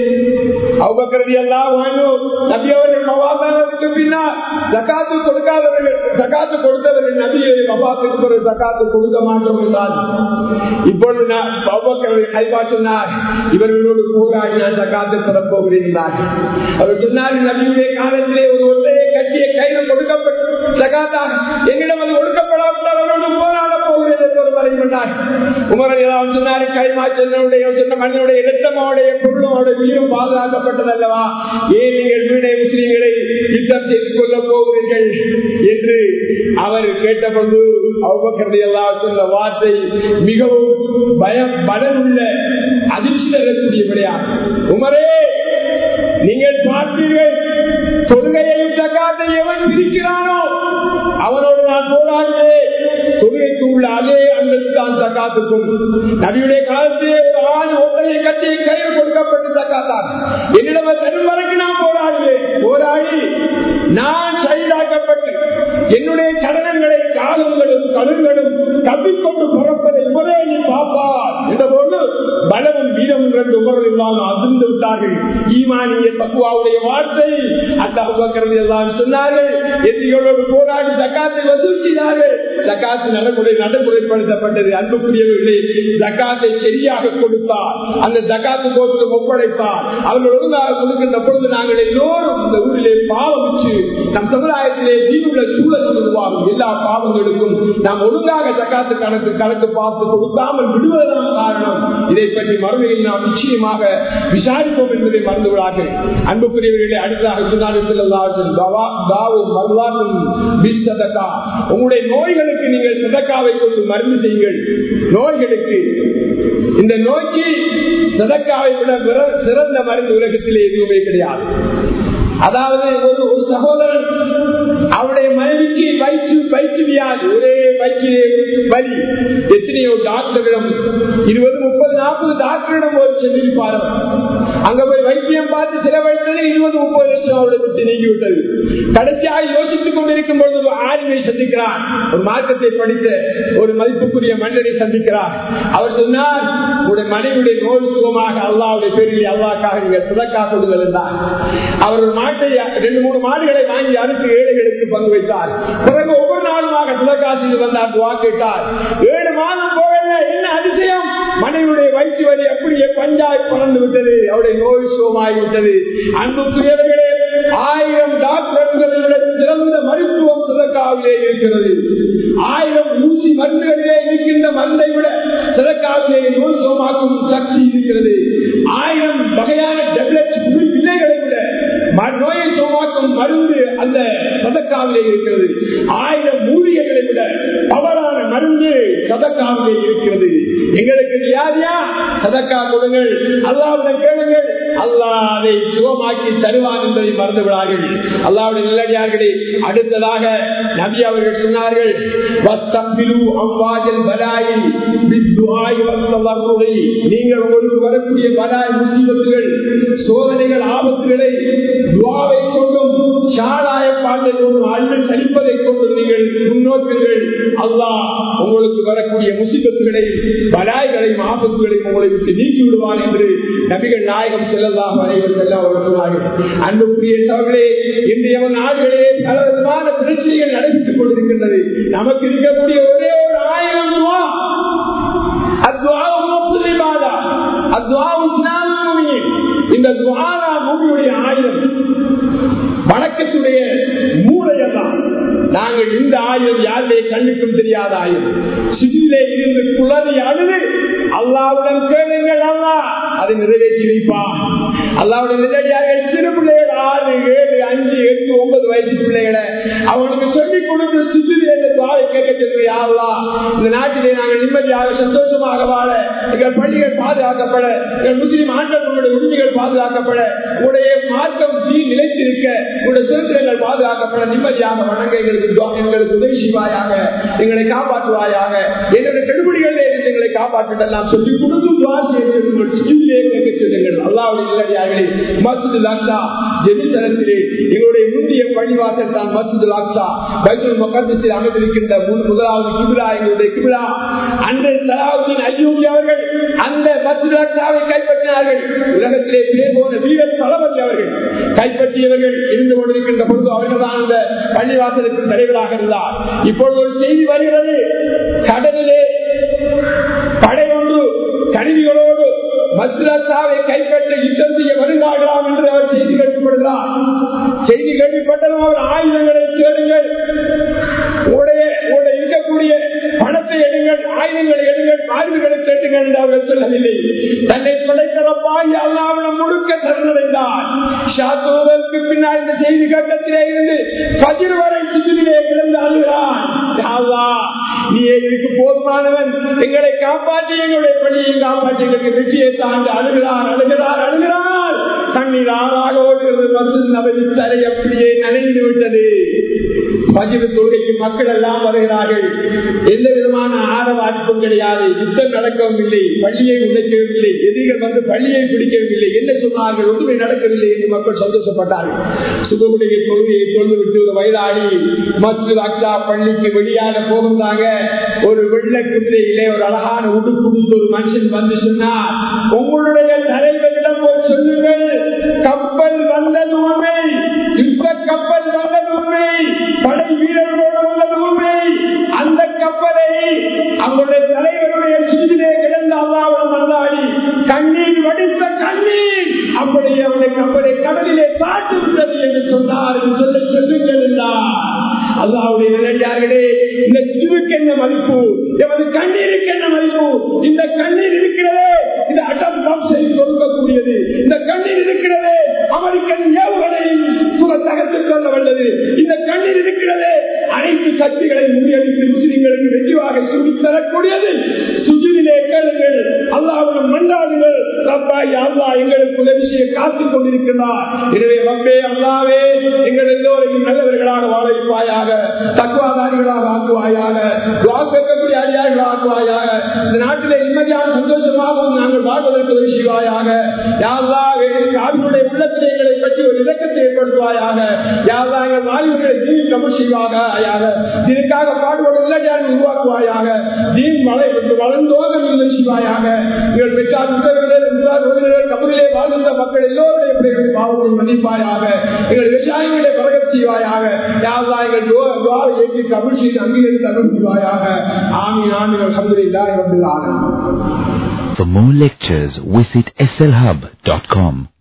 அவ்வக்கிறது எல்லாம் வாங்கும் நபியவர்கள் மவாதானத்துக்கு பின்னால் ஜக்காத்து கொடுக்காதவர்கள் ஜக்காத்து கொடுத்தவர்கள் நபியை மவாத்துக்கு பிறகு ஜக்காத்து கொடுக்க மாட்டோம் என்றார் இப்பொழுது நான் அவ்வக்கிறது கைபா சொன்னார் இவர்களோடு போராடி நான் ஜக்காத்து பெறப்போகிறேன் அவர் சொன்னார் நபியுடைய காலத்திலே ஒரு ஒன்றையை கட்டிய கையில் கொடுக்கப்பட்டு ஜகாத்தாக என்னிடம் அது ஒடுக்கப்படாவிட்டால் அவரோடு போராட போகிறேன் என்று ஒரு வரை பண்ணார் உமரன் ஏதாவது சொன்னாரு கைமா சென்னனுடைய சொன்ன மண்ணுடைய இடத்தமாவுடைய பொருளும் அவருடைய உயிரும் பாதுகாக்கப்பட்டது அல்லவா ஏன் நீங்கள் வீணை முஸ்லீம்களை யுத்தம் செய்து கொள்ள போகிறீர்கள் என்று அவர் கேட்டபோது அவ்வக்கரடி எல்லாம் சொன்ன வார்த்தை மிகவும் பயம் பலனுள்ள அதிர்ஷ்டக்கூடிய விளையாட்டு உமரே நீங்கள் பார்த்தீர்கள் தொழுகையையும் ஜக்காத்தை எவன் பிரிக்கிறானோ அவனோடு நான் போராடுவேன் தொழுகைக்கு உள்ள அதே அன்பது தான் தக்காத்துக்கும் நபியுடைய காலத்திலே ஒரு ஆண் ஒத்தையை கட்டி கையில் கொடுக்கப்பட்டு தக்காத்தான் என்னிடம் தரும் வரைக்கும் நான் போராடுவேன் போராடி நான் சைதாக்கப்பட்டு என்னுடைய கடனங்களை காலங்களும் கழுங்களும் தப்பிக்கொண்டு புறப்பதை இவரே நீ பாப்பார் என்ற போது பலமும் வீரமும் ரெண்டு உமர்கள் எல்லாம் அதிர்ந்து விட்டார்கள் ஈமானிய பக்குவாவுடைய வார்த்தை அந்த அவ்வக்கிறது எல்லாம் சொன்னார்கள் எதிரிகளோடு போராடி ஜக்காத்தை வசூல் செய்தார்கள் ஜக்காத்து நடைமுறை நடைமுறைப்படுத்தப்பட்டது அன்புக்குரியவர்களே ஜக்காத்தை சரியாக கொடுத்தார் அந்த ஜக்காத்து போக்கு ஒப்படைத்தார் அவர்கள் ஒழுங்காக கொடுக்கின்ற பொழுது நாங்கள் எல்லோரும் இந்த ஊரிலே பாவமிச்சு நம் சமுதாயத்திலே தீவுள்ள சூழல் உருவாகும் எல்லா பாவங்களுக்கும் நாம் ஒழுங்காக ஜக்காத்து கணக்கு கணக்கு பார்த்து கொடுக்காமல் விடுவதுதான் காரணம் இதை பற்றி மறுமையில் நாம் நிச்சயமாக விசாரிப்போம் என்பதை மறந்து விடார்கள் அன்புக்குரியவர்களை அடுத்ததாக சொன்னார்கள் உங்களுடைய நோய்களுக்கு நீங்கள் சதக்காவை கொண்டு மருந்து செய்யுங்கள் நோய்களுக்கு இந்த நோய்க்கு சதக்காவை விட சிறந்த மருந்து உலகத்திலே எதுவுமே கிடையாது அதாவது ஒரு ஒரு சகோதரன் அவருடைய மனைவிக்கு வயிற்று வயிற்று வியாதி ஒரே வயிற்று வலி எத்தனையோ டாக்டரிடம் இருபது முப்பது நாற்பது டாக்டரிடம் ஒரு சென்றிருப்பார் அங்க போய் வைத்தியம் பார்த்து செலவழித்தது இருபது முப்பது லட்சம் அவளை விட்டு நீங்கிவிட்டது கடைசியாக யோசித்துக் கொண்டிருக்கும் பொழுது ஒரு ஆளுமை சந்திக்கிறார் ஒரு மார்க்கத்தை படித்த ஒரு மதிப்புக்குரிய மன்னரை சந்திக்கிறார் அவர் சொன்னார் உங்களுடைய மனைவியுடைய நோய் சுகமாக அல்லாவுடைய பேரில் அல்லாக்காக நீங்கள் சுதக்கா கொடுங்கள் என்றார் அவர் ஒரு மாட்டை ரெண்டு மூணு மாடுகளை வாங்கி அறுத்து ஏழைகளுக்கு பங்கு வைத்தார் பிறகு ஒவ்வொரு நாளுமாக சுதக்கா செய்து வந்தார் துவா கேட்டார் ஏழு மாதம் போகல என்ன அதிசயம் மனைவியுடைய வயிற்று வலி அப்படியே பஞ்சாய் பறந்து விட்டது அவருடைய நோய் சுகமாகி விட்டது அன்புக்குரியவர்களே ஆயிரம் டாக்டர்களை விட சிறந்த மருத்துவம் சிறக்காவிலே இருக்கிறது ஆயிரம் ஊசி மருந்துகளிலே இருக்கின்ற மருந்தை விட சிறக்காவிலே நோய் சுகமாக்கும் சக்தி இருக்கிறது ஆயிரம் வகையான டெப்லெட் விலைகளை விட நோயை சுகமாக்கும் மருந்து அந்த சதக்காவிலே இருக்கிறது ஆயிரம் மூலிகைகளை விட பவரான மருந்து சதக்காவிலே இருக்கிறது எங்களுக்கு வியாதியா சதக்கா கொடுங்கள் அல்லாவுடன் கேளுங்கள் அல்லாஹ் அதை சுகமாக்கி தருவான் என்பதை மறந்து விடார்கள் அல்லாவுடைய நல்லடியார்களே அடுத்ததாக நபி அவர்கள் சொன்னார்கள் நீங்கள் உங்களுக்கு வரக்கூடிய பலாய் முசீபத்துகள் சோதனைகள் ஆபத்துகளை துவாவை கொண்டும் சாராய பாட்டை கொண்டும் அண்ணன் சலிப்பதை கொண்டு நீங்கள் முன்னோக்குங்கள் அல்லாஹ் உங்களுக்கு வரக்கூடிய முசிபத்துகளை பலாய்களையும் ஆபத்துகளையும் உங்களை விட்டு நீக்கி விடுவான் என்று நபிகள் நாயகம் செல்லலாம் அனைவர் செல்ல வருகிறார்கள் அன்புக்குரிய சவர்களே இன்றைய நாடுகளே பல விதமான பிரச்சனைகள் நடைபெற்றுக் கொண்டிருக்கின்றது நமக்கு இருக்கக்கூடிய ஒரே ஒரு ஆயிரம் துவா இந்த துவாரா மூவியுடைய ஆயுதம் வணக்கத்துடைய மூளையெல்லாம் நாங்கள் இந்த ஆயுதம் யாருடைய கண்ணுக்கும் தெரியாத ஆயுதம் சிதிலே இருந்து குளறி அழுது அல்லாவுடன் கேளுங்கள் அல்லா அதை நிறைவேற்றி வைப்பா அல்லாவுடைய நிலையாக சிறு பிள்ளைகள் ஆறு ஏழு அஞ்சு எட்டு ஒன்பது வயசு பிள்ளைகளை அவனுக்கு சொல்லிக் கொடுத்து சுற்றிலே துவாரை கேட்க சொல்றியா இந்த நாட்டிலே நாங்கள் நிம்மதியாக சந்தோஷமாக வாழ எங்கள் பள்ளிகள் பாதுகாக்கப்பட எங்கள் முஸ்லிம் ஆண்டவர்களுடைய உரிமைகள் பாதுகாக்கப்பட உடைய மார்க்கம் தீ நிலைத்திருக்க உடைய சுதந்திரங்கள் பாதுகாக்கப்பட நிம்மதியாக வணங்க எங்களுக்கு எங்களுக்கு உதவி செய்வாயாக எங்களை காப்பாற்றுவாயாக எங்களுடைய கெடுபடிகளில் இருந்து எங்களை காப்பாற்றலாம் சொல்லி கொடுத்து துவா செய்து கேட்க சொல்லுங்கள் அல்லாவுடைய நிலையார்களே மசூது லாக்டா ஜெருசலத்திலே எங்களுடைய முந்தைய பள்ளிவாசல் தான் மசூது லாக்டா பைபிள் மக்கத்தில் அமைந்திருக்கின்ற முதலாவது கிபிலா எங்களுடைய கிபிலா அன்றைய சலாவுதீன் ஐயூபி அவர்கள் அந்த மசூது லாக்டாவை கைப்பற்றினார்கள் உலகத்திலே பேர் போன வீரர் தளபதி அவர்கள் கைப்பற்றியவர்கள் இருந்து கொண்டிருக்கின்ற பொழுது அவர்கள் தான் அந்த பள்ளிவாசலுக்கு தலைவராக இருந்தார் இப்பொழுது ஒரு செய்தி வருகிறது கடலிலே படை ஒன்று கருவிகளோடு மஸ்லாவை கைப்பற்ற யுத்தம் செய்ய வருகிறார்களாம் என்று அவர் செய்தி கேட்கப்படுகிறார் செய்தி கேள்விப்பட்டதும் அவர் ஆயுதங்களை தேடுங்கள் உடைய இருக்கக்கூடிய பணத்தை எடுங்கள் ஆயுதங்களை எடுங்கள் ஆயுதங்களை தேடுங்கள் என்று அவர்கள் சொல்லவில்லை தன்னை படைத்தரப்பாய் அல்லாவிடம் முழுக்க சரணடைந்தார் ஷாத்துவதற்கு பின்னால் இந்த செய்தி கட்டத்திலே இருந்து பதிர் வரை சிதிலே கிடந்து அழுகிறான் நீ எங்களுக்கு போதுமானவன் எங்களை காப்பாற்றி எங்களுடைய பணியை காப்பாற்றி எங்களுக்கு வெற்றியை தாண்டி அழுகிறார் அழுகிறார் அழுகிறார் தண்ணீர் ஆறாக ஓடுகிறது மசூத் நபதி தரை அப்படியே நனைந்து விட்டது பகிர்வு தொழுகைக்கு மக்கள் எல்லாம் வருகிறார்கள் எந்த விதமான ஆரவாய்ப்பும் கிடையாது யுத்தம் நடக்கவும் இல்லை பள்ளியை உடைக்கவும் இல்லை எதிரிகள் வந்து பள்ளியை பிடிக்கவும் இல்லை என்ன சொன்னார்கள் ஒன்றுமே நடக்கவில்லை என்று மக்கள் சந்தோஷப்பட்டார்கள் சுகமுடைய தொழுகையை தொழுது விட்டு ஒரு வயதாடி மஸ்ஜித் அக்லா பள்ளிக்கு வெளியான போகுந்தாங்க ஒரு வெள்ள குதிரையிலே ஒரு அழகான உடுப்பு ஒரு மனுஷன் வந்து சொன்னார் உங்களுடைய தலைவரிடம் போய் சொல்லுங்கள் கப்பல் வந்தது உண்மை யுத்த கப்பல் வந்தது உண்மை படை வீரர்களோடு உள்ளது உண்மை அந்த கப்பலை அவருடைய தலைவருடைய சுதிலே கிடந்த அல்லாவிடம் வந்தாடி கண்ணீர் வடித்த கண்ணீர் அப்படியே அவருடைய கப்பலை கடலிலே காட்டு விட்டது என்று சொன்னார் என்று சொல்ல சொல்லுங்கள் அல்லாவுடைய நிலையார்களே இந்த சிறுவுக்கு என்ன மதிப்பு எமது கண்ணீருக்கு என்ன மதிப்பு இந்த கண்ணீர் இருக்கிறதே இந்த வரக்கூடியது சுஜிலே கேளுங்கள் அல்லாவுடன் மன்றாடுங்கள் ரப்பாய் அல்லா எங்களுக்கு உதவி செய்ய காத்துக் கொண்டிருக்கிறார் எனவே ரப்பே அல்லாவே எங்கள் எல்லோரையும் நல்லவர்களாக வாழ வைப்பாயாக தக்குவாதாரிகளாக ஆக்குவாயாக வாக்கக்கூடிய அடியார்களாக ஆக்குவாயாக இந்த நாட்டிலே நிம்மதியான சந்தோஷமாகவும் நாங்கள் வாழ்வதற்கு உதவி செய்வாயாக யாழ்லாவே அவர்களுடைய உள்ளத்திலே எங்களை பற்றி ஒரு இலக்கத்தை ஏற்படுத்துவாயாக யாழ்லா எங்கள் வாழ்வுகளை தீன் கமல் செய்வாக இதற்காக பாடுபடும் இளைஞர்கள் உருவாக்குவாயாக தீன் மலை வளர்ந்தோக நீங்கள் செய்வாயாக எங்கள் பெற்றார் உறவினர் உற்றார் உறவினர்கள் கபரிலே வாழ்ந்த மக்கள் எல்லோருடைய பிள்ளைகளின் பாவத்தை மதிப்பாயாக எங்கள் விவசாயிகளை பரகச் செய்வாயாக யாழ்லா எங்கள் துவாரை ஏற்றி கபல் செய்து அங்கீகரித்து அருள் செய்வாயாக ஆமி ஆமி அலமதுல்லாஹி ரபில் ஆலமீன் For more lectures, visit slhub.com.